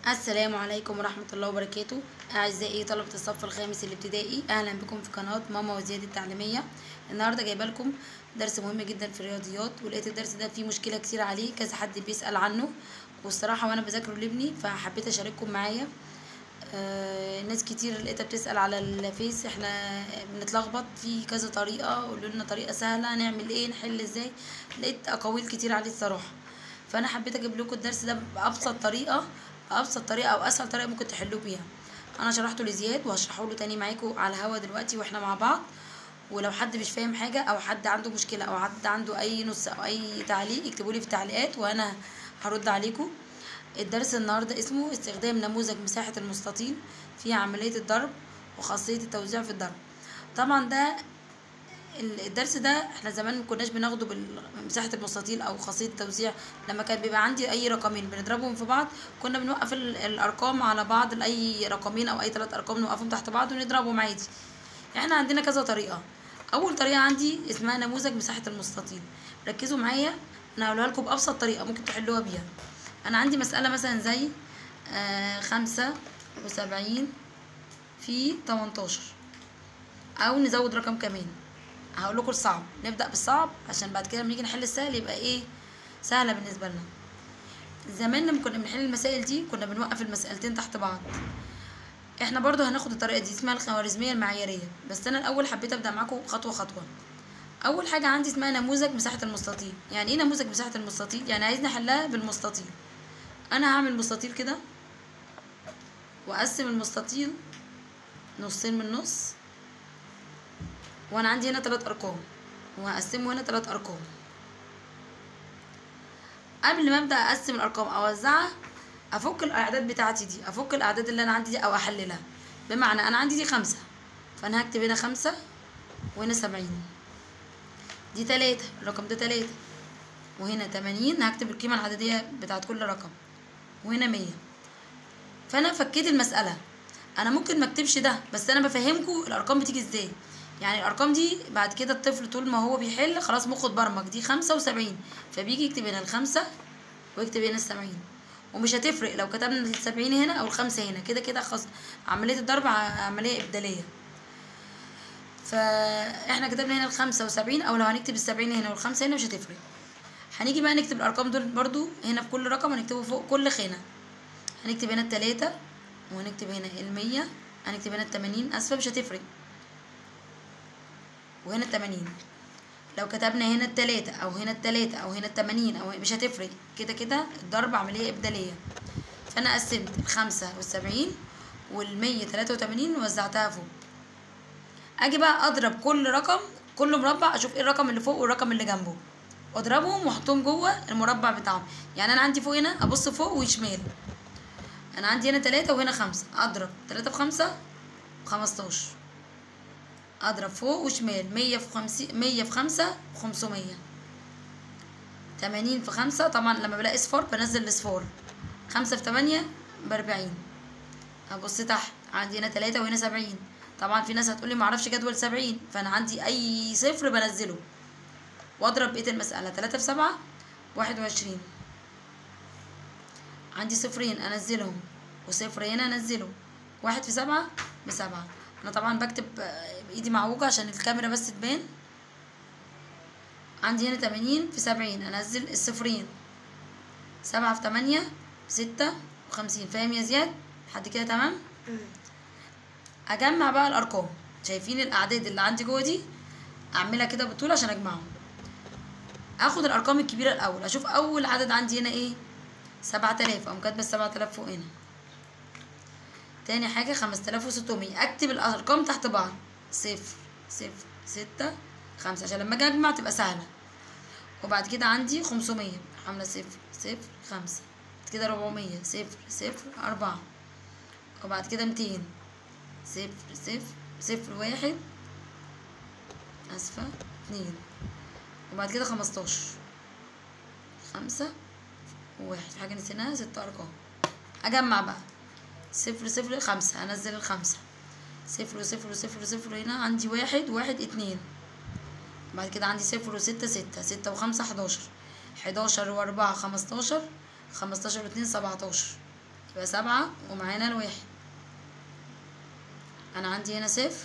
السلام عليكم ورحمة الله وبركاته أعزائي طلبة الصف الخامس الابتدائي أهلا بكم في قناة ماما وزياد التعليمية النهاردة جايبة لكم درس مهم جدا في الرياضيات ولقيت الدرس ده فيه مشكلة كتير عليه كذا حد بيسأل عنه والصراحة وأنا بذاكره لابني فحبيت أشارككم معايا آه ناس كتير لقيتها بتسأل على الفيس احنا بنتلخبط في كذا طريقة قولوا لنا طريقة سهلة نعمل ايه نحل ازاي لقيت أقاويل كتير عليه الصراحة فأنا حبيت أجيب لكم الدرس ده بأبسط طريقة بأبسط طريقة أو أسهل طريقة ممكن تحلوه بيها أنا شرحته لزياد وهشرحه له تاني معاكم على الهوا دلوقتي واحنا مع بعض ولو حد مش فاهم حاجة أو حد عنده مشكلة أو حد عنده أي نص أو أي تعليق اكتبولي في التعليقات وأنا هرد عليكم الدرس النهاردة اسمه استخدام نموذج مساحة المستطيل في عملية الضرب وخاصية التوزيع في الضرب طبعا ده الدرس ده احنا زمان ما كناش بناخده بمساحة المستطيل او خاصية التوزيع لما كان بيبقى عندي اي رقمين بنضربهم في بعض كنا بنوقف الارقام على بعض لاي رقمين او اي ثلاث ارقام نوقفهم تحت بعض ونضربهم عادي احنا عندنا كذا طريقة اول طريقة عندي اسمها نموذج مساحة المستطيل ركزوا معايا انا هقولها لكم بابسط طريقة ممكن تحلوها بيها انا عندي مسألة مثلا زي آه خمسة وسبعين في تمنتاشر او نزود رقم كمان هقول لكم الصعب نبدا بالصعب عشان بعد كده لما نيجي نحل السهل يبقى ايه سهله بالنسبه لنا زمان لما كنا بنحل المسائل دي كنا بنوقف المسألتين تحت بعض احنا برضو هناخد الطريقه دي اسمها الخوارزميه المعياريه بس انا الاول حبيت ابدا معاكم خطوه خطوه اول حاجه عندي اسمها نموذج مساحه المستطيل يعني ايه نموذج مساحه المستطيل يعني عايزني احلها بالمستطيل انا هعمل مستطيل كده واقسم المستطيل نصين من نص وانا عندي هنا تلات ارقام وهقسمه هنا تلات ارقام قبل ما ابدا اقسم الارقام اوزعها افك الاعداد بتاعتي دي افك الاعداد اللي انا عندي دي او احللها بمعنى انا عندي دي خمسة فانا هكتب هنا خمسة وهنا سبعين دي تلاتة الرقم ده تلاتة وهنا تمانين هكتب القيمة العددية بتاعت كل رقم وهنا مية فانا فكيت المسألة انا ممكن مكتبش ده بس انا بفهمكم الارقام بتيجي ازاي يعني الارقام دي بعد كده الطفل طول ما هو بيحل خلاص مخه اتبرمج دي خمسة وسبعين فبيجي يكتب هنا الخمسة ويكتب هنا السبعين ومش هتفرق لو كتبنا السبعين هنا او الخمسة هنا كده كده خلاص عملية الضرب عملية ابدالية فاحنا كتبنا هنا الخمسة وسبعين او لو هنكتب السبعين هنا والخمسة هنا مش هتفرق هنيجي بقى نكتب الارقام دول برضو هنا في كل رقم هنكتبه فوق كل خانة هنكتب هنا التلاتة وهنكتب هنا المية هنكتب هنا التمانين اسفة مش هتفرق وهنا التمانين لو كتبنا هنا التلاتة او هنا التلاتة او هنا التمانين او مش هتفرق كده كده الضرب عملية ابدالية فانا قسمت الخمسة والسبعين والمية تلاتة وتمانين ووزعتها فوق اجي بقى اضرب كل رقم كل مربع اشوف ايه الرقم اللي فوق والرقم اللي جنبه واضربهم واحطهم جوه المربع بتاعهم يعني انا عندي فوق هنا ابص فوق وشمال انا عندي هنا تلاتة وهنا خمسة اضرب تلاتة في خمسة خمستاشر اضرب فوق وشمال مية في خمسين مية في خمسة خمسمية تمانين في خمسة طبعا لما بلاقي صفار بنزل الاصفار خمسة في تمانية باربعين ابص تحت عندي هنا تلاتة وهنا سبعين طبعا في ناس هتقولي معرفش جدول سبعين فانا عندي اي صفر بنزله واضرب بقية المسألة تلاتة في سبعة واحد وعشرين عندي صفرين انزلهم وصفر هنا انزله واحد في سبعة بسبعة انا طبعا بكتب بايدي معوجة عشان الكاميرا بس تبان عندي هنا تمانين في سبعين انزل الصفرين سبعة في تمانية ستة وخمسين فاهم يا زياد لحد كده تمام اجمع بقى الارقام شايفين الاعداد اللي عندي جوه دي اعملها كده بالطول عشان اجمعهم اخد الارقام الكبيره الاول اشوف اول عدد عندي هنا ايه سبعة آلاف أقوم كاتبة السبعة آلاف فوق هنا تاني حاجة خمسة آلاف وستمية أكتب الأرقام تحت بعض صفر صفر ستة خمسة عشان لما أجي أجمع تبقى سهلة وبعد كده عندي خمسمية عاملة صفر صفر خمسة بعد كده ربعمية صفر صفر أربعة وبعد كده ميتين صفر صفر صفر واحد أسفة اتنين وبعد كده خمستاشر خمسة وواحد في حاجة نسيناها ست أرقام أجمع بقى صفر صفر خمسة أنزل الخمسة صفر وصفر وصفر وصفر هنا عندي واحد واحد اتنين بعد كده عندي صفر وستة ستة ستة وخمسة حداشر حداشر وأربعة خمستاشر خمستاشر واتنين سبعتاشر يبقى سبعة ومعانا الواحد أنا عندي هنا صفر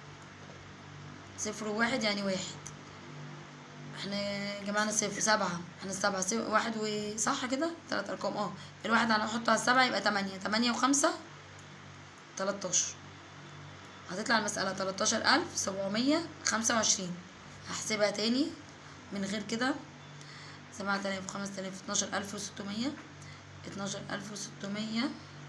صفر وواحد يعني واحد احنا جمعنا صفر سبعة احنا السبعة صفر واحد وصح كده تلات أرقام اه الواحد هنحطه على السبعة يبقى تمانية تمانية وخمسة تلاتاشر هتطلع المسألة تلاتاشر ألف سبعمية خمسة وعشرين هحسبها تاني من غير كده سبعة آلاف خمسة آلاف اتناشر ألف وستمية اتناشر ألف وستمية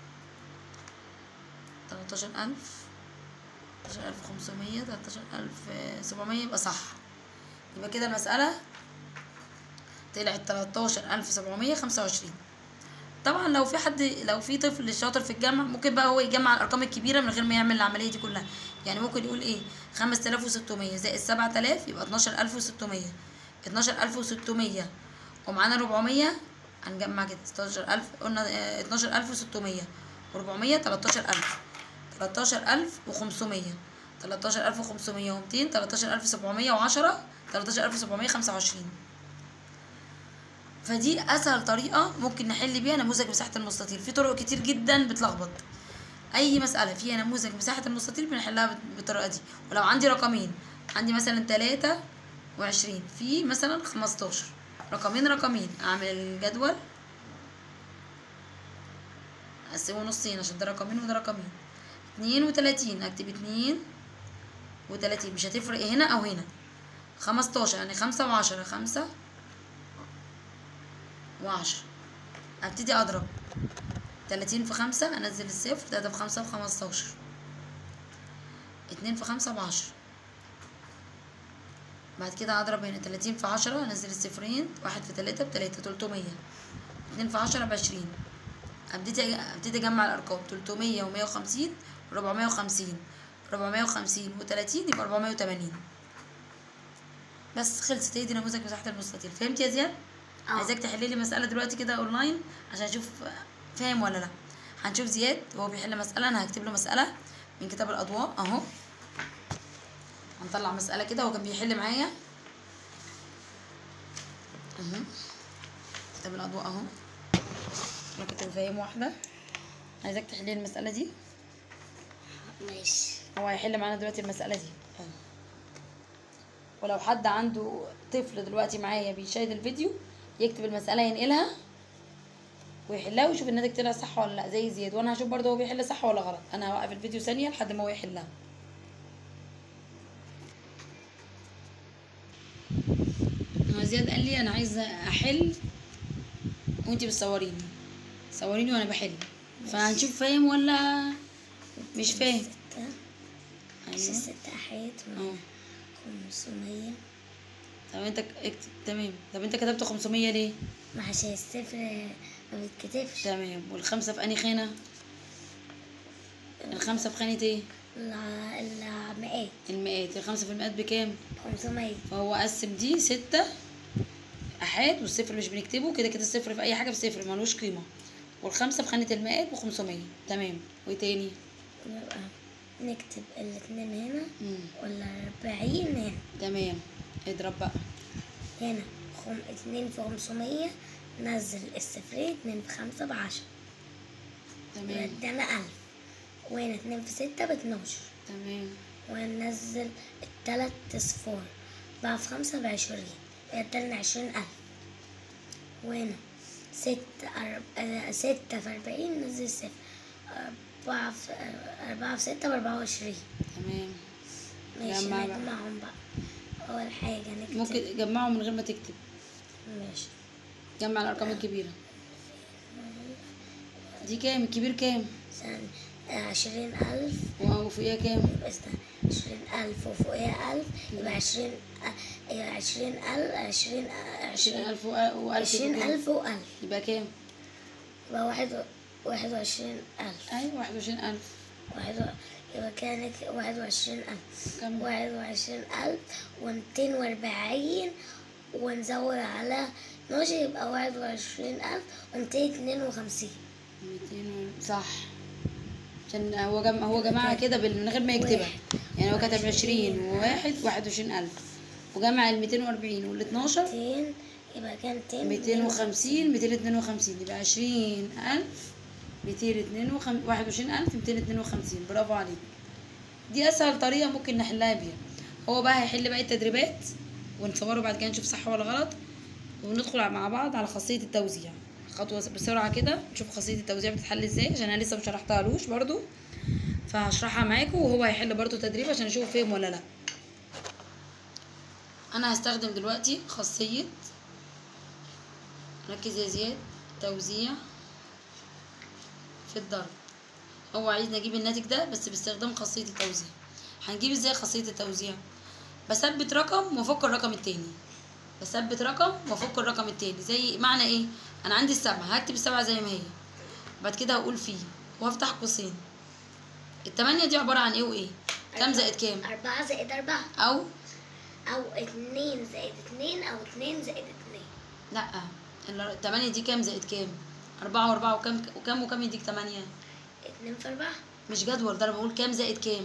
تلاتاشر ألف تلاتاشر ألف خمسمية تلاتاشر ألف سبعمية يبقى صح يبقى كده المسألة طلعت تلاتاشر ألف سبعمية خمسة وعشرين طبعا لو في حد لو في طفل شاطر في الجمع ممكن بقى هو يجمع الارقام الكبيره من غير ما يعمل العمليه دي كلها يعني ممكن يقول ايه 5600 زائد 7000 يبقى 12600 12600 ومعانا 400 هنجمع كده 16000 قلنا آه، 12600 و400 13000 13500 13500 و200 13710 13725 فدي اسهل طريقه ممكن نحل بيها نموذج مساحه المستطيل في طرق كتير جدا بتلخبط اي مساله فيها نموذج مساحه المستطيل بنحلها بت- بالطريقه دي ولو عندي رقمين عندي مثلا تلاتة وعشرين في مثلا خمستاشر رقمين رقمين اعمل الجدول اقسمه نصين عشان ده رقمين وده رقمين اتنين وتلاتين اكتب اتنين وتلاتين مش هتفرق هنا او هنا خمستاشر يعني خمسة وعشرة خمسة وعشرة ابتدي اضرب تلاتين في خمسة انزل الصفر تلاتة في خمسة بخمستاشر اتنين في خمسة بعشرة بعد كده هضرب هنا تلاتين في عشرة انزل الصفرين واحد في تلاتة بتلاتة تلتمية اتنين في عشرة بعشرين ابتدي ابتدي اجمع الارقام تلتمية ومية وخمسين ربعمية وخمسين ربعمية وخمسين وتلاتين يبقى ربعمية وتمانين بس خلصت هي دي نموذج مساحة المستطيل فهمت يا زياد؟ اه. عايزاك تحلي لي مسألة دلوقتي كده اونلاين عشان اشوف فاهم ولا لا هنشوف زياد وهو بيحل مسألة انا هكتب له مسألة من كتاب الاضواء اهو هنطلع مسألة كده هو كان بيحل معايا اهو كتاب الاضواء اهو انا كنت فاهم واحدة عايزاك تحلي لي المسألة دي ماشي هو هيحل معانا دلوقتي المسألة دي ولو حد عنده طفل دلوقتي معايا بيشاهد الفيديو يكتب المسألة ينقلها ويحلها ويشوف الناتج طلع صح ولا لا زي زياد وانا هشوف برضه هو بيحل صح ولا غلط انا هوقف الفيديو ثانية لحد ما هو يحلها هو زياد قال لي انا عايزة احل وانتي بتصوريني صوريني وانا بحل فهنشوف فاهم ولا مش فاهم ستة ايوه ستة أحيت اه خمسمية طب انت ك- اكتب تمام طب انت كتبت 500 ليه ما عشان الصفر ما بيتكتبش تمام والخمسة في انهي خانة الخمسة في خانة ايه الع- المئات المئات الخمسة في المئات بكام خمسمية فهو قسم دي ستة احاد والصفر مش بنكتبه كده كده الصفر في اي حاجة بصفر ملوش قيمة والخمسة في خانة المئات بخمسمية تمام وايه تاني يبقى نكتب الاتنين هنا مم. والأربعين هنا تمام اضرب بقى هنا خم... اتنين في خمسمية نزل الصفرين اتنين في خمسة بعشرة يبقى تمام ادانا ألف وهنا اتنين في ستة باتناشر تمام وننزل التلات أصفار أربعة في خمسة بعشرين يبقى ادالنا عشرين ألف وهنا ستة أرب... آه، ستة في أربعين ننزل صفر أربعة في آه، أربعة في ستة بأربعة وعشرين تمام ماشي جمع بقى. نجمعهم بقى أول حاجة نكتب ممكن تجمعه من غير ما تكتب ماشي جمع الارقام الكبيرة دي كام الكبير كام ثاني عشرين ألف وفوقيها كام يبقى استنى عشرين ألف وفوقها ألف يبقى عشرين أ- يبقى عشرين ألف عشرين عشرين عشرين ألف وألف عشرين وكام؟ ألف وألف يبقى كام؟ يبقى واحد و- واحد وعشرين ألف أيوة واحد وعشرين ألف واحد و... يبقى كانت واحد وعشرين ألف كم؟ واحد وعشرين ألف ومتين وأربعين ونزود على اتناشر يبقى واحد وعشرين ألف ومتين اتنين وخمسين ميتين و- صح عشان هو جم... هو جمعها كده بال- من غير ما يكتبها يعني هو كتب عشرين وواحد واحد وعشرين ألف وجمع الميتين وأربعين والاتناشر ميتين يبقى كان ميتين ميتين وخمسين ميتين اتنين وخمسين يبقى عشرين ألف ميتين اتنين وخم... واحد وعشرين ألف ميتين اتنين وخمسين برافو عليك دي أسهل طريقة ممكن نحلها بيها هو بقى هيحل باقي التدريبات ونصوره بعد كده نشوف صح ولا غلط وندخل مع بعض على خاصية التوزيع خطوة بسرعة كده نشوف خاصية التوزيع بتتحل ازاي عشان أنا لسه مشرحتهالوش برضو فهشرحها معاكم وهو هيحل برضو تدريب عشان نشوف فهم ولا لأ أنا هستخدم دلوقتي خاصية ركز يا زياد توزيع في الضرب هو عايز نجيب الناتج ده بس باستخدام خاصية التوزيع هنجيب ازاي خاصية التوزيع بثبت رقم وافك الرقم التاني بثبت رقم وافك الرقم التاني زي معنى ايه انا عندي السبعة هكتب السبعة زي ما هي بعد كده هقول فيه وافتح قوسين التمانية دي عبارة عن ايه وايه كام زائد كام أربعة زائد أربعة او أو اتنين زائد اتنين أو اتنين زائد اتنين لا ال- التمانية دي كام زائد كام أربعة وأربعة وكام وكام وكام يديك تمانية اتنين في أربعة مش جدول ده أنا بقول كام زائد كام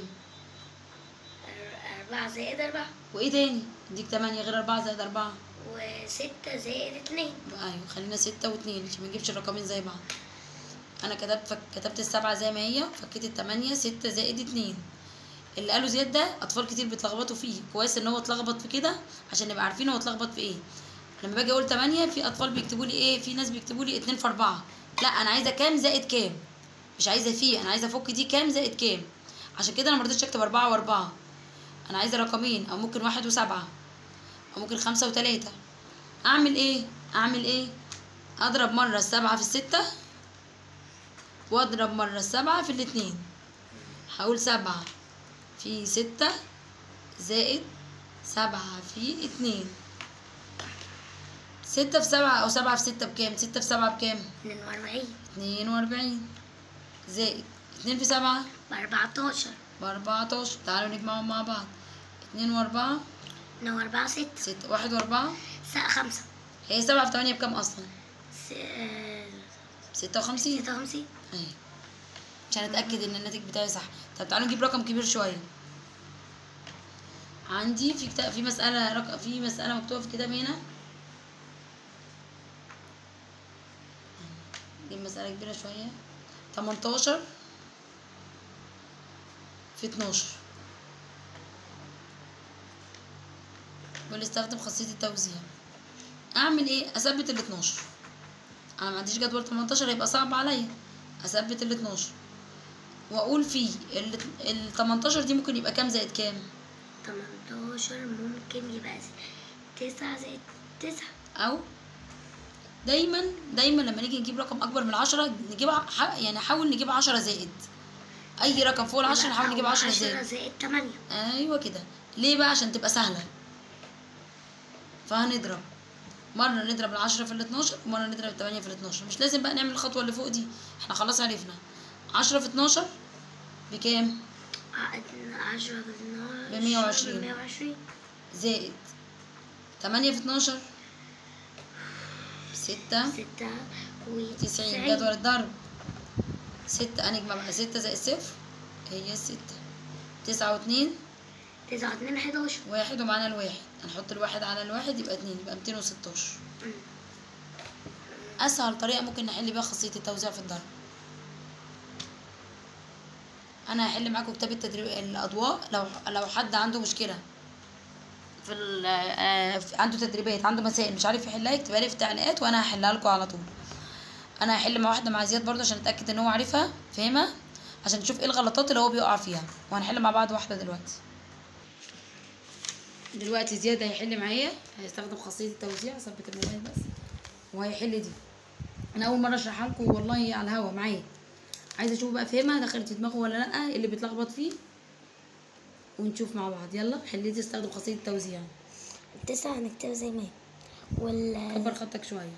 أر- أربعة زائد أربعة وايه تاني يديك تمانية غير أربعة زائد أربعة وستة زائد اتنين ايوه خلينا ستة واتنين عشان ما نجيبش الرقمين زي بعض انا كتبت فك... كتبت السبعة زي ما هي فكيت التمانية ستة زائد اتنين اللي قالوا زياد ده اطفال كتير بيتلخبطوا فيه كويس ان هو اتلخبط في كده عشان نبقى عارفين هو اتلخبط في ايه لما باجي اقول تمانية في اطفال بيكتبوا لي ايه في ناس بيكتبوا لي اتنين في اربعة لا انا عايزه كام زائد كام مش عايزه فيه انا عايزه افك دي كام زائد كام عشان كده انا مرضتش اكتب اربعة واربعة انا عايزه رقمين او ممكن واحد وسبعة او ممكن خمسة وتلاتة اعمل ايه اعمل ايه اضرب مرة السبعة في الستة واضرب مرة السبعة في الاتنين هقول سبعة في ستة زائد سبعة في اتنين ستة في سبعة أو سبعة في ستة بكام؟ ستة في سبعة بكام؟ اتنين وأربعين اتنين وأربعين زائد اتنين في سبعة بأربعتاشر بأربعتاشر تعالوا نجمعهم مع بعض اتنين وأربعة اتنين وأربعة ستة ستة واحد وأربعة س- خمسة هي سبعة في تمانية بكام أصلا؟ س- آه، ستة وخمسين ستة وخمسين ايوه عشان اتاكد ان الناتج بتاعي صح طب تعالوا نجيب رقم كبير شويه عندي في كتاب في مساله رق... في مساله مكتوبه في كتاب هنا دي مساله كبيره شويه 18 في 12 استخدم خاصيه التوزيع اعمل ايه اثبت ال 12 انا ما عنديش جدول 18 هيبقى صعب عليا اثبت ال 12 واقول فيه ال ال 18 دي ممكن يبقى كام زائد كام تمنتاشر ممكن يبقى تسعة زائد تسعة او دايما دايما لما نيجي نجيب رقم اكبر من عشرة نجيب ع- ح- يعني حاول نجيب عشرة زائد اي رقم فوق العشرة نحاول نجيب أو عشرة عشرة زائد زائد تمانية ايوه كده ليه بقى عشان تبقى سهله فهنضرب مرة نضرب العشرة في الاتناشر ومرة نضرب التمانية في الاتناشر مش لازم بقى نعمل الخطوة اللي فوق دي احنا خلاص عرفنا عشرة في اتناشر بكام ع- عشرة في اتناشر بمية وعشرين. بمية وعشرين زائد تمانية في اتناشر ستة ستة تسعين وتسعين جدول الضرب ستة هنجمع بقى ستة زائد صفر هي الستة تسعة واتنين تسعة واتنين حداشر واحد ومعانا الواحد هنحط الواحد على الواحد يبقى اتنين يبقى ميتين وستاشر مم. اسهل طريقه ممكن نحل بيها خاصيه التوزيع في الضرب انا هحل معاكم كتاب التدريب الاضواء لو لو حد عنده مشكله في ال- آه، في- عنده تدريبات عنده مسائل مش عارف يحلها يكتبها لي في التعليقات وانا هحلها لكم على طول انا هحل مع واحده مع زياد برضه عشان اتاكد ان هو عارفها فاهمها عشان نشوف ايه الغلطات اللي هو بيقع فيها وهنحل مع بعض واحده دلوقتي دلوقتي زياد هيحل معايا هيستخدم خاصيه التوزيع ثبت الموبايل بس وهيحل دي انا اول مره اشرحها لكم والله على الهوا معايا عايزه اشوف بقى فهمها دخلت في دماغه ولا لا اللي بيتلخبط فيه ونشوف مع بعض يلا حليتي استخدم خاصيه التوزيع التسعة هنكتبها زي ما هي وال... كبر خطك شويه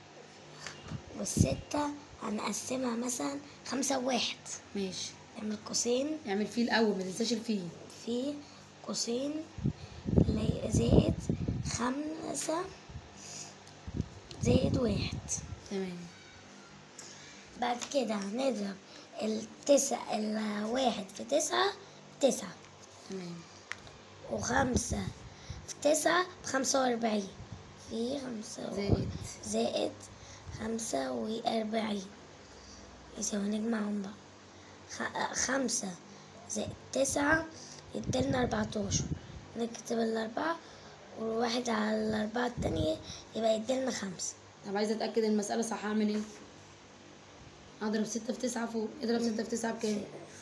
والستة هنقسمها مثلا خمسة وواحد ماشي نعمل قوسين اعمل فيه الاول ما تنساش الفيه في قوسين لي- زائد خمسة زائد واحد تمام بعد كده هنضرب التسع الواحد في تسعة تسعة تمام وخمسة في تسعة بخمسة وأربعين في خمسة و- زائد زائد خمسة وأربعين يساوي نجمعهم بقى خ- خمسة زائد تسعة يديلنا أربعتاشر نكتب الأربعة والواحد على الأربعة التانية يبقى يديلنا خمسة طب عايزه اتاكد ان المساله صح اعمل ايه اضرب ستة في تسعة فوق اضرب ستة في تسعة بكام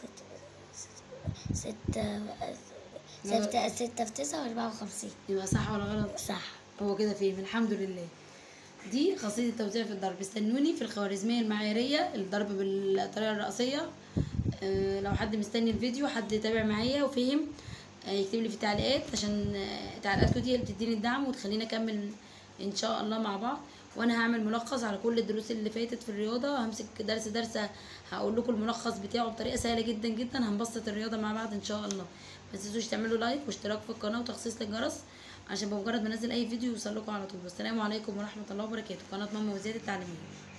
ستة ستة ستة في تسعة وأربعة وخمسين يبقى صح ولا غلط صح هو كده فهم الحمد لله دي قصيدة التوزيع في الضرب استنوني في الخوارزمية المعيارية الضرب بالطريقة الرئيسية آه، لو حد مستني الفيديو حد يتابع معايا وفهم آه، يكتب لي في التعليقات عشان آه، تعليقاتكم دي اللي بتديني الدعم وتخليني اكمل ان شاء الله مع بعض وانا هعمل ملخص على كل الدروس اللي فاتت في الرياضه همسك درس درس هقول لكم الملخص بتاعه بطريقه سهله جدا جدا هنبسط الرياضه مع بعض ان شاء الله ما تنسوش تعملوا لايك واشتراك في القناه وتخصيص للجرس عشان بمجرد ما انزل اي فيديو يوصل لكم على طول والسلام عليكم ورحمه الله وبركاته قناه ماما وزياد التعليميه